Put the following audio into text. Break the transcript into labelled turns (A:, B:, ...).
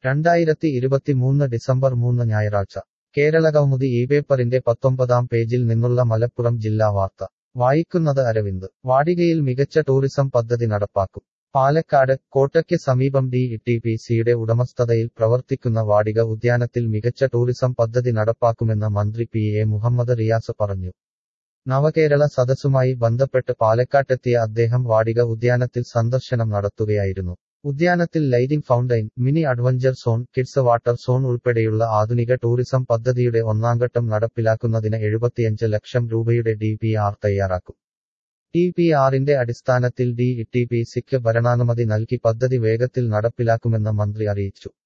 A: രണ്ടായിരത്തി ഇരുപത്തിമൂന്ന് ഡിസംബർ മൂന്ന് ഞായറാഴ്ച കേരളകൗമുദി ഈ പേപ്പറിന്റെ പത്തൊമ്പതാം പേജിൽ നിന്നുള്ള മലപ്പുറം ജില്ലാ വാർത്ത വായിക്കുന്നത് അരവിന്ദ് വാടികയിൽ മികച്ച ടൂറിസം പദ്ധതി നടപ്പാക്കും പാലക്കാട് കോട്ടയ്ക്ക് സമീപം ഡി ടി പി സിയുടെ ഉടമസ്ഥതയിൽ പ്രവർത്തിക്കുന്ന വാടിക ഉദ്യാനത്തിൽ മികച്ച ടൂറിസം പദ്ധതി നടപ്പാക്കുമെന്ന് മന്ത്രി പി എ മുഹമ്മദ് റിയാസ് പറഞ്ഞു നവകേരള സദസ്സുമായി ബന്ധപ്പെട്ട് പാലക്കാട്ടെത്തിയ അദ്ദേഹം വാടിക ഉദ്യാനത്തിൽ സന്ദർശനം നടത്തുകയായിരുന്നു ഉദ്യാനത്തിൽ lighting fountain mini adventure zone kids water zone ഉൾപ്പെടെയുള്ള ആധുനിക ടൂറിസം പദ്ധതിയുടെ ഒന്നാംഘട്ടം നടപ്പിലാക്കുന്നതിന് എഴുപത്തിയഞ്ച് ലക്ഷം രൂപയുടെ ഡി പി ആർ തയ്യാറാക്കും ടി പി ആറിന്റെ അടിസ്ഥാനത്തിൽ ഡി ടി പി സിക്ക് ഭരണാനുമതി നൽകി പദ്ധതി വേഗത്തിൽ നടപ്പിലാക്കുമെന്ന് മന്ത്രി അറിയിച്ചു